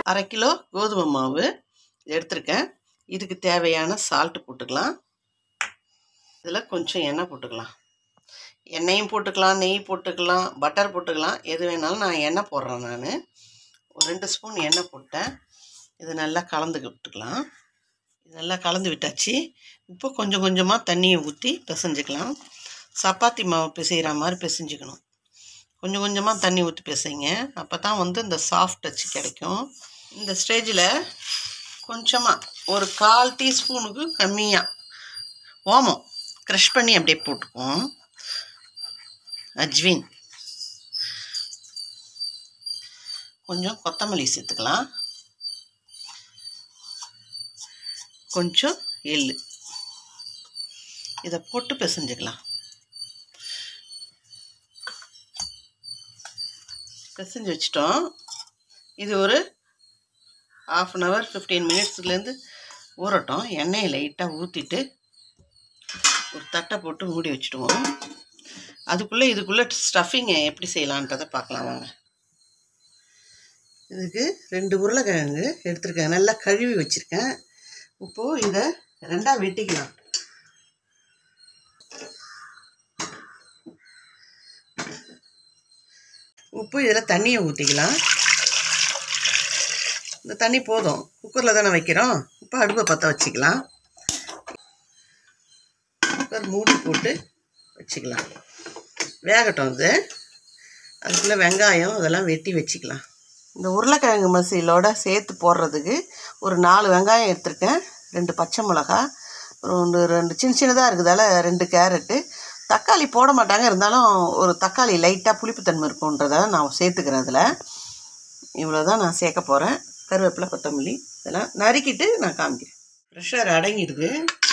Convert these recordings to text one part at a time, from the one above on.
அரை கிலோ கோதுமை மாவு எடுத்திருக்கேன் இதுக்கு தேவையான சால்ட்டு போட்டுக்கலாம் இதில் கொஞ்சம் எண்ணெய் போட்டுக்கலாம் எண்ணெயும் போட்டுக்கலாம் நெய் போட்டுக்கலாம் பட்டர் போட்டுக்கலாம் எது வேணாலும் நான் எண்ணெய் போடுறேன் நான் ஒரு ரெண்டு ஸ்பூன் எண்ணெய் போட்டேன் இது நல்லா கலந்து விட்டுக்கலாம் இது நல்லா கலந்து விட்டாச்சு இப்போ கொஞ்சம் கொஞ்சமாக தண்ணியை ஊற்றி பிசைஞ்சுக்கலாம் சப்பாத்தி மாவு பிசைகிற மாதிரி பிசைஞ்சுக்கணும் கொஞ்சம் கொஞ்சமாக தண்ணி ஊற்றி பிசைங்க அப்போ தான் வந்து இந்த சாஃப்ட் டச் கிடைக்கும் இந்த ஸ்டேஜில் கொஞ்சமாக ஒரு கால் டீஸ்பூனுக்கு கம்மியாக ஓமம் க்ரஷ் பண்ணி அப்படியே போட்டுக்குவோம் அஜ்வின் கொஞ்சம் கொத்தமல்லி சேர்த்துக்கலாம் கொஞ்சம் எள்ளு இதை போட்டு பிசைஞ்சுக்கலாம் பிசைஞ்சு வச்சிட்டோம் இது ஒரு ஆஃப் அன் ஹவர் ஃபிஃப்டீன் மினிட்ஸ்லேருந்து ஊறட்டும் எண்ணெயை லைட்டாக ஊற்றிட்டு ஒரு தட்டை போட்டு மூடி வச்சுடுவோம் அதுக்குள்ளே இதுக்குள்ளே ஸ்டஃபிங்கை எப்படி செய்யலான்றதை பார்க்கலாம் வாங்க இதுக்கு ரெண்டு உருளைக்கிழங்கு எடுத்திருக்கேன் நல்லா கழுவி வச்சுருக்கேன் இப்போது இதை ரெண்டாக வெட்டிக்கலாம் உப்பு இதில் தண்ணியை ஊற்றிக்கலாம் இந்த தண்ணி போதும் குக்கரில் தானே வைக்கிறோம் இப்போ அடுப்பை பற்ற வச்சுக்கலாம் குக்கர் மூடி போட்டு வச்சுக்கலாம் வேகட்டும் இது அதுக்குள்ளே வெங்காயம் அதெல்லாம் வெட்டி வச்சுக்கலாம் இந்த உருளைக்கிழங்கு மசிலோட சேர்த்து போடுறதுக்கு ஒரு நாலு வெங்காயம் எடுத்திருக்கேன் ரெண்டு பச்சை மிளகா ரெண்டு ரெண்டு சின்ன சின்னதாக இருக்குதால ரெண்டு கேரட்டு தக்காளி போட மாட்டாங்க இருந்தாலும் ஒரு தக்காளி லைட்டாக புளிப்புத்தன்மை இருக்குன்றதால நான் சேர்த்துக்கிறேன் அதில் இவ்வளோ தான் நான் சேர்க்க போகிறேன் கருவேப்பிலை கொத்தமல்லி இதெல்லாம் நறுக்கிட்டு நான் காமிக்கிறேன் ப்ரெஷர் அடங்கிடுது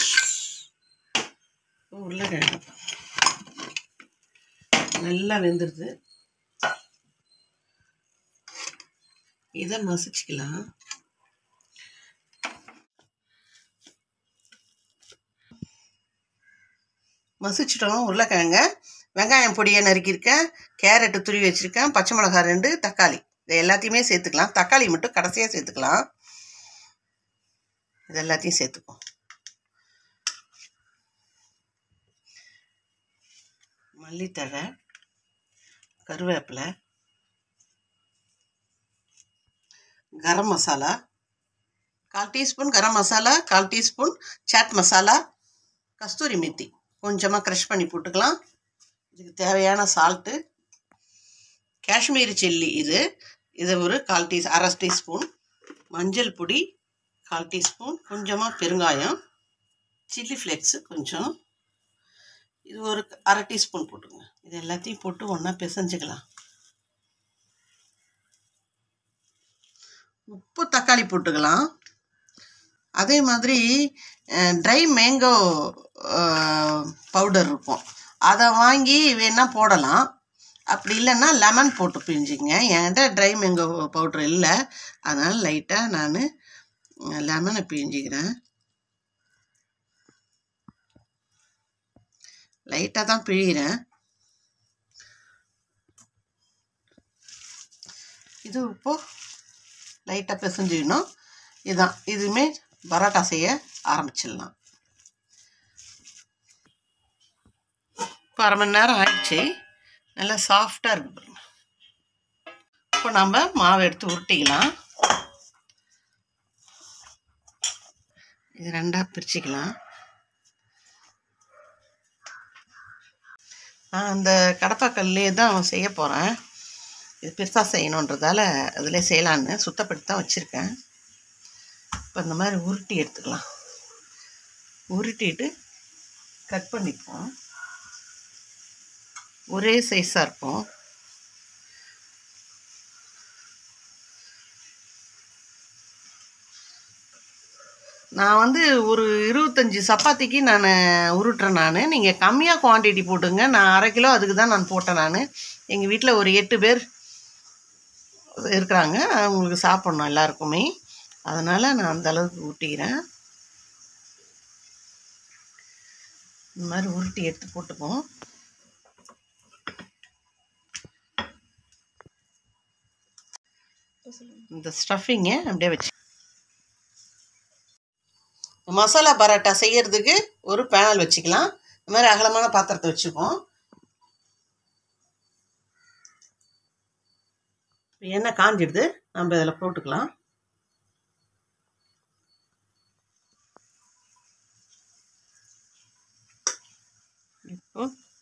உருளைக்கிழங்கு நல்லா வெந்துடுது இதை மசிச்சுக்கலாம் மசிச்சிட்டோம் உருளைக்கிழங்க வெங்காயம் பொடியை நறுக்கியிருக்கேன் கேரட்டு துருவி வச்சுருக்கேன் பச்சை மிளகாய் ரெண்டு தக்காளி இதை எல்லாத்தையுமே சேர்த்துக்கலாம் தக்காளி மட்டும் கடைசியாக சேர்த்துக்கலாம் இது எல்லாத்தையும் சேர்த்துக்குவோம் மல்லித்தழை கருவேப்பிலை கரம் மசாலா கால் டீஸ்பூன் கரம் மசாலா கால் டீஸ்பூன் சாட் மசாலா கஸ்தூரி மெத்தி கொஞ்சமாக க்ரஷ் பண்ணி போட்டுக்கலாம் இதுக்கு தேவையான சால்ட்டு காஷ்மீரி சில்லி இது இது ஒரு கால் டீ அரை டீஸ்பூன் மஞ்சள் பொடி கால் டீஸ்பூன் கொஞ்சமாக பெருங்காயம் சில்லி ஃப்ளேக்ஸு கொஞ்சம் இது ஒரு அரை டீஸ்பூன் போட்டுங்க இது எல்லாத்தையும் போட்டு ஒன்றா பிசைஞ்சுக்கலாம் உப்பு தக்காளி போட்டுக்கலாம் அதே மாதிரி ட்ரை மேங்கோ பவுடர் இருக்கும் அதை வாங்கி வேணால் போடலாம் அப்படி இல்லைன்னா லெமன் போட்டு பிழிஞ்சிங்க என்கிட்ட ட்ரை மேங்கோ பவுட்ரு இல்லை அதனால் லைட்டாக நான் லெமனை பிழிஞ்சிக்கிறேன் லைட்டாக தான் பிழிகிறேன் இது இப்போது லைட்டாக பிசைஞ்சிக்கணும் இதுதான் இதுவுமே பரோட்டா செய்ய ஆரம்பிச்சிடலாம் இப்போ அரை மணி நேரம் ஆயிடுச்சு நல்லா சாஃப்டாக இருக்கு பாருங்க இப்போ நம்ம மாவு எடுத்து உருட்டிக்கலாம் இது ரெண்டாக பிரிச்சுக்கலாம் நான் அந்த கடப்பாக்கல்லே தான் செய்ய போகிறேன் இது பெருசாக செய்யணுன்றதால அதிலே செய்யலான்னு சுத்தப்படுத்தி தான் வச்சுருக்கேன் இப்போ இந்த மாதிரி உருட்டி எடுத்துக்கலாம் உருட்டிட்டு கட் பண்ணிப்போம் ஒரே சைஸாக இருக்கும் நான் வந்து ஒரு இருபத்தஞ்சி சப்பாத்திக்கு நான் உருட்டுறேன் நான் நீங்கள் கம்மியாக குவான்டிட்டி போட்டுங்க நான் அரை கிலோ அதுக்கு தான் நான் போட்டேன் நான் எங்கள் வீட்டில் ஒரு எட்டு பேர் இருக்கிறாங்க அவங்களுக்கு சாப்பிட்ணும் எல்லாருக்குமே அதனால் நான் அந்த அளவுக்கு ஊட்டிக்கிறேன் இந்த மாதிரி உருட்டி எடுத்து போட்டுப்போம் இந்த ஸ்டஃபிங்கை அப்படியே வச்சு மசாலா பரோட்டா செய்யறதுக்கு ஒரு பேனல் வச்சுக்கலாம் இந்த மாதிரி அகலமான பாத்திரத்தை வச்சுப்போம் இப்போ எண்ணெய் காஞ்சிடுது நம்ம இதில் போட்டுக்கலாம் இப்போ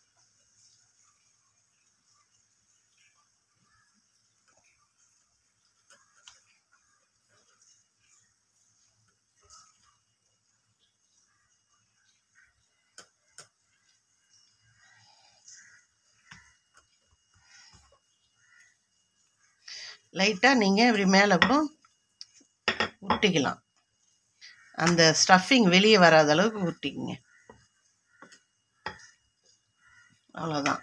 லைட்டாக நீங்கள் இப்படி மேலே கூட உருட்டிக்கலாம் அந்த ஸ்டஃபிங் வெளியே வராத அளவுக்கு உருட்டிக்குங்க அவ்வளோதான்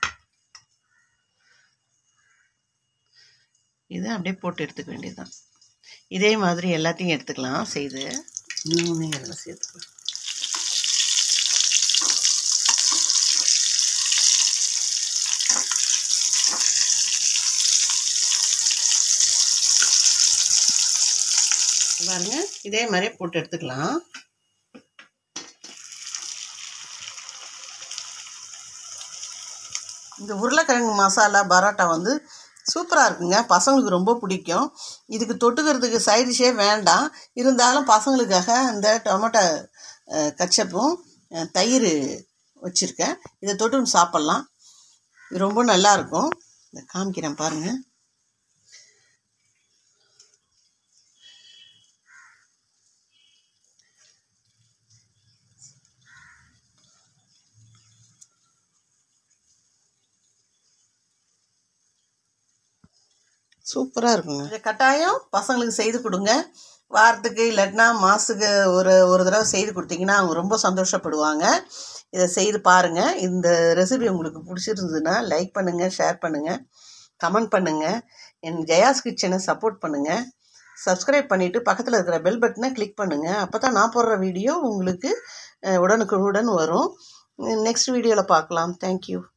இதை அப்படியே போட்டு எடுத்துக்க வேண்டியதுதான் இதே மாதிரி எல்லாத்தையும் எடுத்துக்கலாம் செய்து இன்னும் எல்லாம் சேர்த்துக்கலாம் பாருங்க இதே மாதிரியே போட்டு எடுத்துக்கலாம் இந்த உருளைக்கிழங்கு மசாலா பரோட்டா வந்து சூப்பராக இருக்குங்க பசங்களுக்கு ரொம்ப பிடிக்கும் இதுக்கு தொட்டுக்கிறதுக்கு சைட் டிஷ்ஷே வேண்டாம் இருந்தாலும் பசங்களுக்காக இந்த டொமேட்டோ அஹ், கச்சப்பும் அஹ், தயிர் வச்சுருக்கேன் இதை தொட்டு சாப்பிட்லாம் இது ரொம்ப நல்லா இருக்கும் இதை காமிக்கிறேன் பாருங்கள் சூப்பராக இருக்குங்க இதை கட்டாயம் பசங்களுக்கு செய்து கொடுங்க வாரத்துக்கு இல்லாட்டினா மாதத்துக்கு ஒரு ஒரு தடவை செய்து கொடுத்தீங்கன்னா அவங்க ரொம்ப சந்தோஷப்படுவாங்க இதை செய்து பாருங்கள் இந்த ரெசிபி உங்களுக்கு பிடிச்சிருந்ததுன்னா லைக் பண்ணுங்கள் ஷேர் பண்ணுங்கள் கமெண்ட் பண்ணுங்கள் என் ஜெயாஸ் கிச்சனை சப்போர்ட் பண்ணுங்கள் சப்ஸ்கிரைப் பண்ணிவிட்டு பக்கத்தில் இருக்கிற பெல் பட்டனை கிளிக் பண்ணுங்கள் அப்போ தான் நான் போடுற வீடியோ உங்களுக்கு அஹ், உடனுக்குடன் வரும் நெக்ஸ்ட் வீடியோவில் பார்க்கலாம் தேங்க்யூ